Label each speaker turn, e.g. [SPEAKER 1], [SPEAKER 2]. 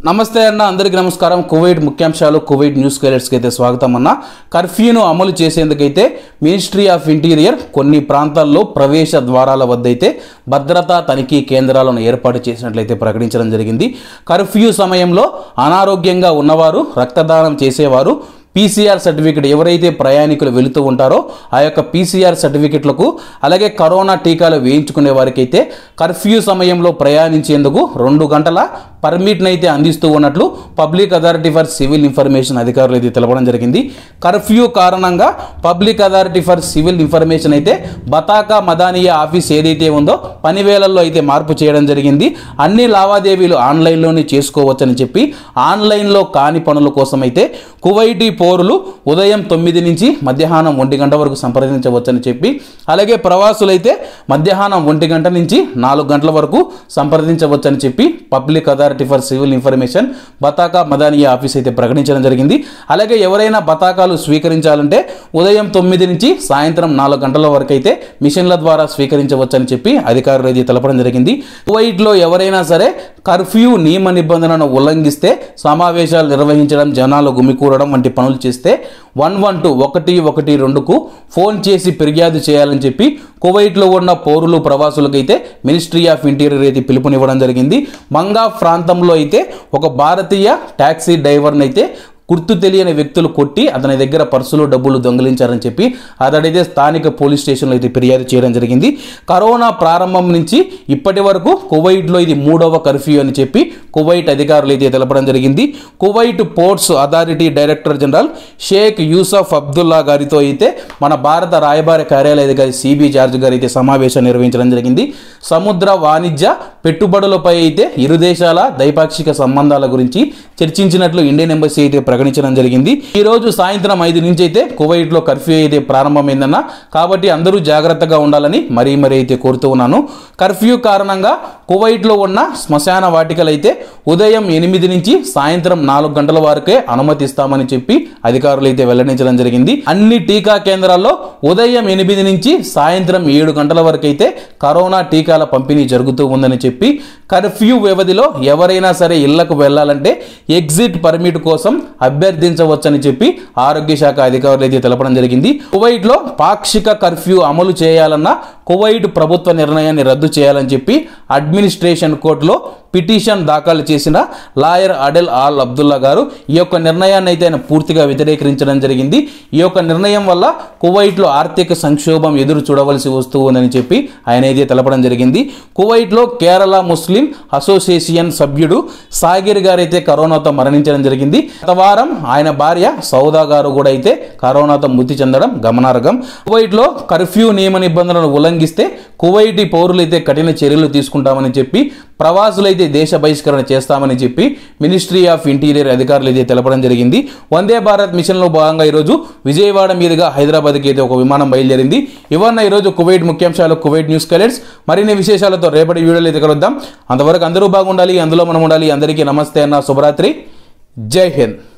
[SPEAKER 1] నమస్తే అన్న అందరికీ నమస్కారం కువైట్ ముఖ్యాంశాలు కువైట్ న్యూస్ కైలర్స్కి అయితే స్వాగతం అన్న కర్ఫ్యూను అమలు చేసేందుకైతే మినిస్ట్రీ ఆఫ్ ఇంటీరియర్ కొన్ని ప్రాంతాల్లో ప్రవేశ ద్వారాల వద్ద అయితే భద్రతా తనిఖీ కేంద్రాలను ఏర్పాటు చేసినట్లయితే ప్రకటించడం జరిగింది కర్ఫ్యూ సమయంలో అనారోగ్యంగా ఉన్నవారు రక్తదానం చేసేవారు పీసీఆర్ సర్టిఫికెట్ ఎవరైతే ప్రయాణికులు వెళుతూ ఉంటారో ఆ యొక్క పీసీఆర్ సర్టిఫికెట్లకు అలాగే కరోనా టీకాలు వేయించుకునే వారికి అయితే కర్ఫ్యూ సమయంలో ప్రయాణించేందుకు రెండు గంటల పర్మిట్ని అయితే అందిస్తూ ఉన్నట్లు public authority for civil information అధికారులు అయితే తెలపడం జరిగింది కర్ఫ్యూ కారణంగా public authority for civil information అయితే బతాకా మదానియా ఆఫీస్ ఏదైతే ఉందో పనివేళల్లో అయితే మార్పు చేయడం జరిగింది అన్ని లావాదేవీలు ఆన్లైన్లోనే చేసుకోవచ్చని చెప్పి ఆన్లైన్లో కాని పనుల కోసం అయితే కువైటీ పౌరులు ఉదయం తొమ్మిది నుంచి మధ్యాహ్నం ఒంటి గంట వరకు సంప్రదించవచ్చని చెప్పి అలాగే ప్రవాసులైతే మధ్యాహ్నం ఒంటి గంట నుంచి నాలుగు గంటల వరకు సంప్రదించవచ్చని చెప్పి public authority for civil information బతాకా మదానియా ఆఫీస్ అయితే ప్రకటించడం జరిగింది అలాగే ఎవరైనా బతాకాలు స్వీకరించాలంటే ఉదయం తొమ్మిది నుంచి సాయంత్రం నాలుగు గంటల వరకు అయితే మిషన్ల ద్వారా స్వీకరించవచ్చని చెప్పి అధికారులు అయితే తెలపడం జరిగింది కువైట్లో ఎవరైనా సరే కర్ఫ్యూ నియమ నిబంధనలను ఉల్లంఘిస్తే సమావేశాలు నిర్వహించడం జనాలు గుమికూడడం వంటి పనులు చేస్తే వన్ వన్ టూ ఒకటి ఒకటి రెండుకు ఫోన్ చేసి ఫిర్యాదు చేయాలని చెప్పి కువైట్లో ఉన్న పౌరులు ప్రవాసులకైతే మినిస్ట్రీ ఆఫ్ ఇంటీరియర్ అయితే పిలుపునివ్వడం జరిగింది మంగా ప్రాంతంలో అయితే ఒక భారతీయ ట్యాక్సీ డ్రైవర్ని అయితే గుర్తు తెలియని వ్యక్తులు కొట్టి అతని దగ్గర పర్సులు డబ్బులు దొంగిలించారని చెప్పి అతడైతే స్థానిక పోలీస్ స్టేషన్లో అయితే ఫిర్యాదు చేయడం జరిగింది కరోనా ప్రారంభం నుంచి ఇప్పటి వరకు కువైట్లో ఇది మూడవ కర్ఫ్యూ అని చెప్పి కువైట్ అధికారులు అయితే తెలపడం జరిగింది Kuwait ports authority director general Sheikh Yousuf Abdullah గారితో అయితే మన భారత రాయబార కార్యాలయ అధికారి సిబి జార్జ్ గారు అయితే సమావేశం నిర్వహించడం జరిగింది సముద్ర వాణిజ్య పెట్టుబడులపై అయితే ఇరు దేశాల ద్వైపాక్షిక సంబంధాల గురించి చర్చించినట్లు ఇండియన్ ఎంబసీ అయితే ప్రకటించడం జరిగింది ఈ రోజు సాయంత్రం ఐదు నుంచి అయితే కువైట్లో కర్ఫ్యూ అయితే ప్రారంభమైందన్న కాబట్టి అందరూ జాగ్రత్తగా ఉండాలని మరీ మరీ అయితే కోరుతూ ఉన్నాను కర్ఫ్యూ కారణంగా కువైట్లో ఉన్న శ్మశాన వాటికలు అయితే ఉదయం ఎనిమిది నుంచి సాయంత్రం నాలుగు గంటల వరకే అనుమతిస్తామని చెప్పి అధికారులు అయితే వెల్లడించడం జరిగింది అన్ని టీకా కేంద్రాల్లో ఉదయం ఎనిమిది నుంచి సాయంత్రం ఏడు గంటల వరకు అయితే కరోనా టీకాల పంపిణీ జరుగుతూ ఉందని చెప్పి కర్ఫ్యూ వ్యవధిలో ఎవరైనా సరే ఇళ్లకు వెళ్ళాలంటే ఎగ్జిట్ పర్మిట్ కోసం అభ్యర్థించవచ్చని చెప్పి ఆరోగ్య శాఖ అధికారులు అయితే తెలపడం జరిగింది కువైట్లో పాక్షిక కర్ఫ్యూ అమలు చేయాలన్న కువైట్ ప్రభుత్వ నిర్ణయాన్ని రద్దు చేయాలని చెప్పి అడ్మినిస్ట్రేషన్ కోర్టులో పిటిషన్ దాఖలు చేసిన లాయర్ అడెల్ ఆల్ అబ్దుల్లా గారు ఈ యొక్క నిర్ణయాన్ని అయితే ఆయన పూర్తిగా వ్యతిరేకరించడం జరిగింది ఈ యొక్క నిర్ణయం వల్ల కువైట్లో ఆర్థిక సంక్షోభం ఎదురు చూడవలసి వస్తూ ఉందని చెప్పి ఆయన అయితే తెలపడం జరిగింది కువైట్లో కేరళ ముస్లిం అసోసియేషన్ సభ్యుడు సాగిర్ గారు అయితే కరోనాతో మరణించడం జరిగింది గత వారం ఆయన భార్య సౌదా గారు కూడా అయితే కరోనాతో మృతి చెందడం గమనార్హం కువైట్లో కర్ఫ్యూ నియమ నిబంధనలను ఉల్లంఘిస్తే కువైటీ పౌరులు అయితే కఠిన చర్యలు తీసుకుంటామని చెప్పి ప్రవాసులైతే దేశ బహిష్కరణ చేస్తామని చెప్పి మినిస్ట్రీ ఆఫ్ ఇంటీరియర్ అధికారులు అయితే తెలపడం జరిగింది వందే భారత్ మిషన్లో భాగంగా ఈరోజు విజయవాడ మీదుగా హైదరాబాద్కి అయితే ఒక విమానం బయలుదేరింది ఇవన్న ఈరోజు కువైట్ ముఖ్యాంశాలు కువైట్ న్యూస్ కలెక్ట్స్ మరిన్ని విశేషాలతో రేపటి వీడియోలో అయితే కలుద్దాం అంతవరకు అందరూ బాగుండాలి అందులో మనం ఉండాలి అందరికీ నమస్తే అన్న శుభరాత్రి జై హింద్